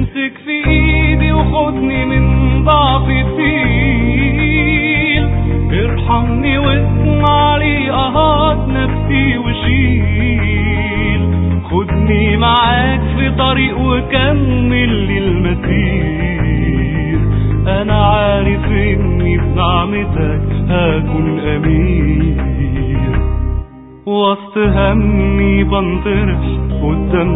امسك في ايدي وخدني من ضعفي الثقيل ارحمني واسمع لي اهات نفسي وشيل خدني معاك في طريق وكمل لي المسير انا عارف اني بنعمتك هكون امير وسط همي بنطرح قدام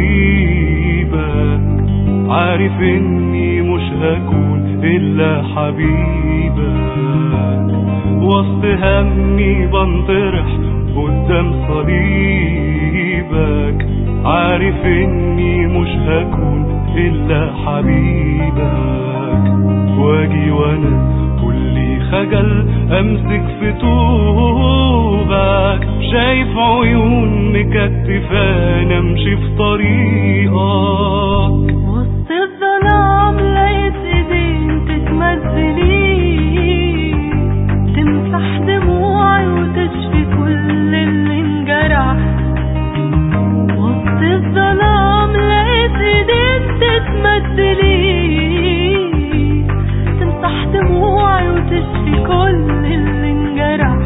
صليبك عارف اني مش هكون الا حبيبك وسط همي بنطرح قدام صليبك عارف اني مش هكون الا حبيبك واجي وانا كلي خجل امسك في طوبك شايف عيون مكتفاني امشي في طريقك وسط الظلام لقيت ايدين تتمد لي تمسح دموعي وتشفي كل اللي انجرح وسط الظلام لقيت ايدين تتمد لي تمسح دموعي وتشفي كل اللي انجرح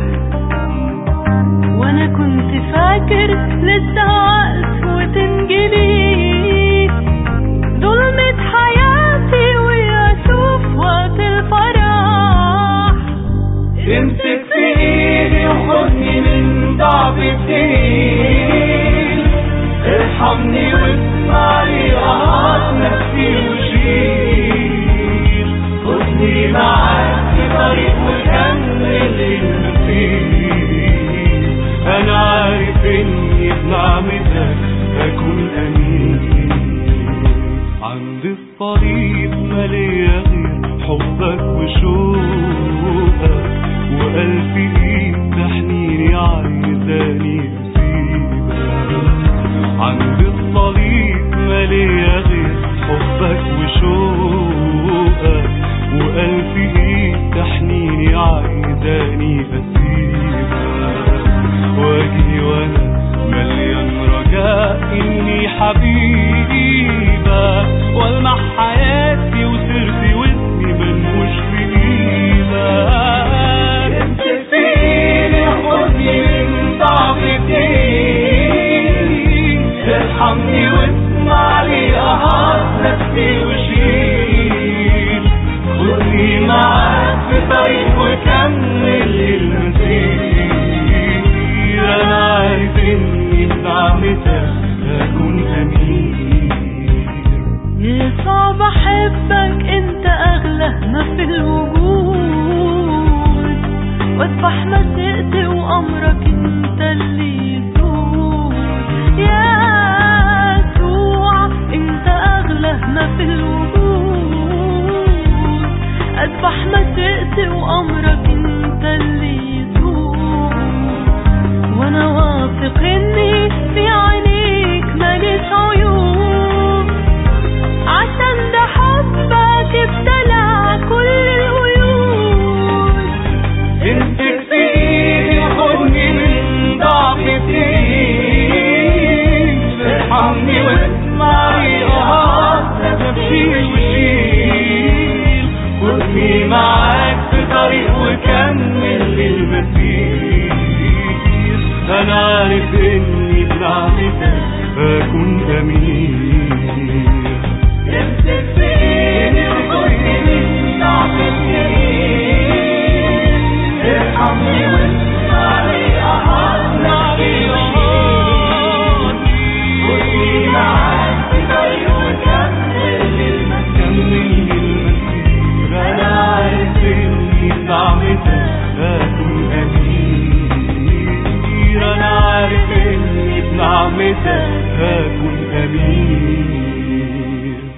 وانا كنت فاكر لسه وقت وتنجلي ظلمة حياتي واشوف وقت الفرح امسك في ايدي وخدني من ضعفي التقيل ارحمني واسمع لي اهات نفسي وشيل خدني معاك في طريق وكمل المسير انا عارف اني بنعمتك هكون امين عند الصليب مالية غير حبك وشوقك وألف إيد تحنيني عايزاني أسيبك عند الصليب مالية غير حبك وشوقك وألف إيد تحنيني عايزاني أسيبك واجي وأنا مليان رجاء إني حبيبك والمع حياتي وسرتي واسمي منوش في ايدك امسك في ايدي خدني من ضعفتي ارحمني واسمع لي اهات نفسي وشيل خدني معاك في طريق وكمل المسير انا عارف اني بنعمتك هكون امين يسوع بحبك انت اغلى ما في الوجود واذبح مشيئتي وامرك انت اللي يسود يسوع انت اغلى ما في الوجود اذبح مشيئتي وامرك انت اللي يسود وانا واثق اني في عينيك ماليش عيوب عشان ده حبك ابتلع كل القيود امسك في ايدي وخدني من ضعفتي ارحمني واسمع لي اهات نفسي وشيل خدني معاك في طريق وكمل للمسير انا عارف اني بنعمتك هكون امين امسك في ايدي وخدني من ضعفتي ارحمني واسمع لي اهات نفسي خدني معاك في طريق وكمل للمسير انا عارف اني بنعمتك هكون امين انا عارف اني بنعمتك هكون امين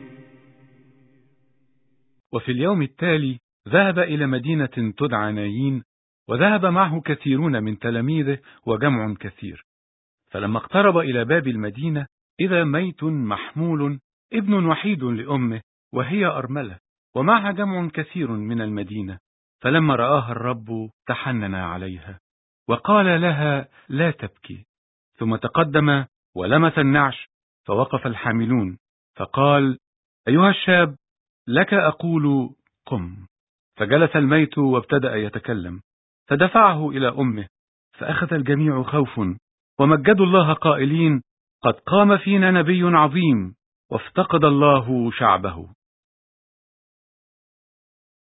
وفي اليوم التالي ذهب إلى مدينة تدعى نايين وذهب معه كثيرون من تلاميذه وجمع كثير فلما اقترب إلى باب المدينة إذا ميت محمول ابن وحيد لأمه وهي أرملة ومعها جمع كثير من المدينة فلما رآها الرب تحنن عليها وقال لها لا تبكي ثم تقدم ولمس النعش فوقف الحاملون فقال أيها الشاب لك أقول قم فجلس الميت وابتدأ يتكلم فدفعه إلى أمه فأخذ الجميع خوف ومجدوا الله قائلين قد قام فينا نبي عظيم وافتقد الله شعبه